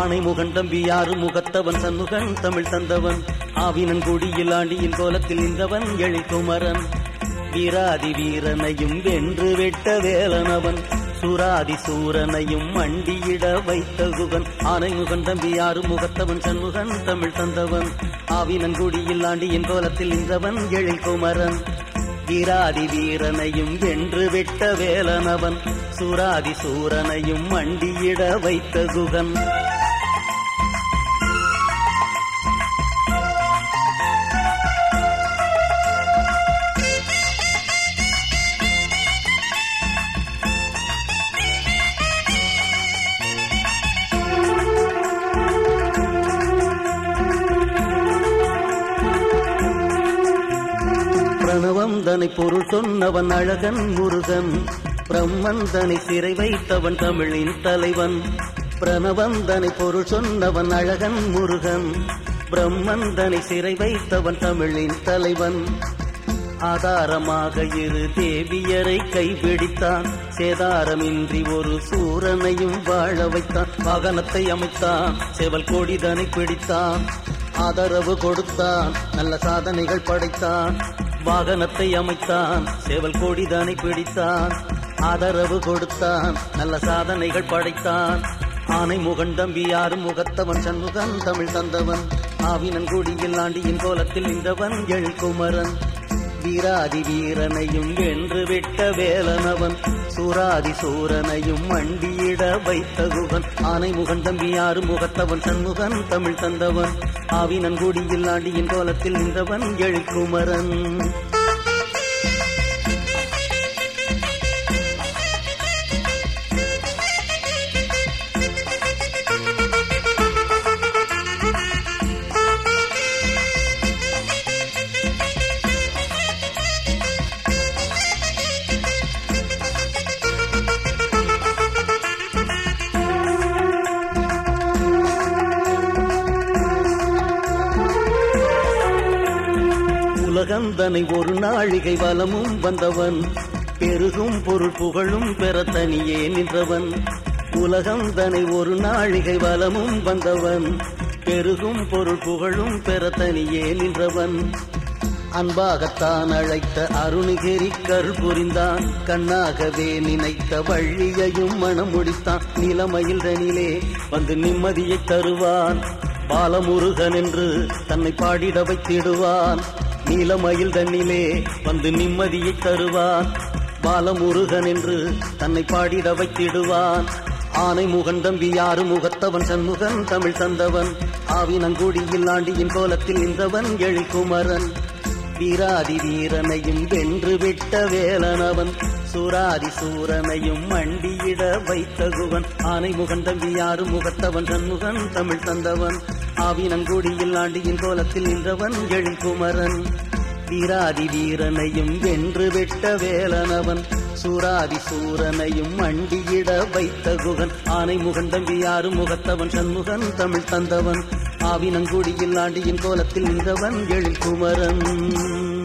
ஆனை முகன் தம்பி யாரு முகத்தவன் சண்முகன் தமிழ் தந்தவன் ஆவினன் கொடியில் ஆண்டியின் கோலத்தில் நின்றவன் எழில்குமரன் வீராதி வீரனையும் வென்று வெட்ட வேலனவன் சூராதி சூரனையும் மண்டியிட வைத்த குகன் ஆனை முகன் தம்பி யாரு முகத்தவன் சண்முகன் தமிழ் தந்தவன் ஆவினன் குடியில் ஆண்டியின் கோலத்தில் நின்றவன் எழில்குமரன் வீராதி வீரனையும் வென்று வெட்ட வேலனவன் சூராதி சூரனையும் மண்டியிட வைத்த குகன் பிரணவம் தனை பொருள் சொன்னவன் அழகன் முருகன் பிரம்மன் தனை சிறை வைத்தவன் தமிழின் தலைவன் பிரணவம் தனை பொருள் சொன்னவன் அழகன் முருகன் பிரம்மன் தனை சிறை வைத்தவன் தமிழின் தலைவன் ஆதாரமாக இரு தேவியரை கைபிடித்தான் சேதாரமின்றி ஒரு சூரனையும் வாழ வைத்தான் வாகனத்தை அமைத்தான் செவல் கோடிதனை பிடித்தான் ஆதரவு கொடுத்தான் நல்ல சாதனைகள் படைத்தான் வாகனத்தை அமைத்தான் சேவல் கோடிதனை பிடித்தான் ஆதரவு கொடுத்தான் நல்ல சாதனைகள் படைத்தான் ஆனை முகன் தம்பி யாரும் முகத்தவன் சண்முகன் தமிழ் தந்தவன் ஆவினன் கொடியில் ஆண்டியின் கோலத்தில் நின்றவன் எழில்குமரன் வீராதி வீரனையும் வென்று விட்ட வேலனவன் சூராதி சூரனையும் மண்டியிட வைத்த குகன் ஆனை முகன் தம்பி யாரு முகத்தவன் சண்முகன் தமிழ் தந்தவன் ஆவினன் குடியில் ஆண்டியின் கோலத்தில் நின்றவன் எழில்குமரன் உலகந்தனை ஒரு நாழிகை வலமும் வந்தவன் பெருகும் பொருள் புகழும் பெற தனியே நின்றவன் உலகந்தனை ஒரு நாழிகை வலமும் வந்தவன் பெருகும் பொருள் புகழும் பெற தனியே நின்றவன் அன்பாகத்தான் அழைத்த அருணிகிரி கருள் புரிந்தான் கண்ணாகவே நினைத்த வள்ளியையும் மனம் முடித்தான் நிலமயில் தனிலே வந்து நிம்மதியை தருவான் பாலமுருகன் என்று தன்னை பாடிட வைத்திடுவான் நீலமயில் தன்னிலே வந்து நிம்மதியை தருவான் பாலமுருகன் என்று தன்னை பாடிட வைத்திடுவான் ஆனை முகன் தம்பி யாரு முகத்தவன் சண்முகன் தமிழ் தந்தவன் ஆவினங்குடியில் ஆண்டியின் கோலத்தில் நின்றவன் எழில்குமரன் வீராதி வீரனையும் வென்று விட்ட வேலனவன் சூராதி சூரனையும் மண்டியிட வைத்த குவன் ஆனை முகன் தம்பி யாரு முகத்தவன் சண்முகன் தமிழ் தந்தவன் ஆவினங்குடியில் ஆண்டியின் கோலத்தில் நின்றவன் எழில்குமரன் வீராதி வீரனையும் வென்று விட்ட வேலனவன் சூராதி சூரனையும் மண்டியிட வைத்த குகன் ஆனை முகன் தம்பி யாரு முகத்தவன் சண்முகன் தமிழ் தந்தவன் ஆவினங்குடியில் ஆண்டியின் கோலத்தில் நின்றவன் எழில்குமரன்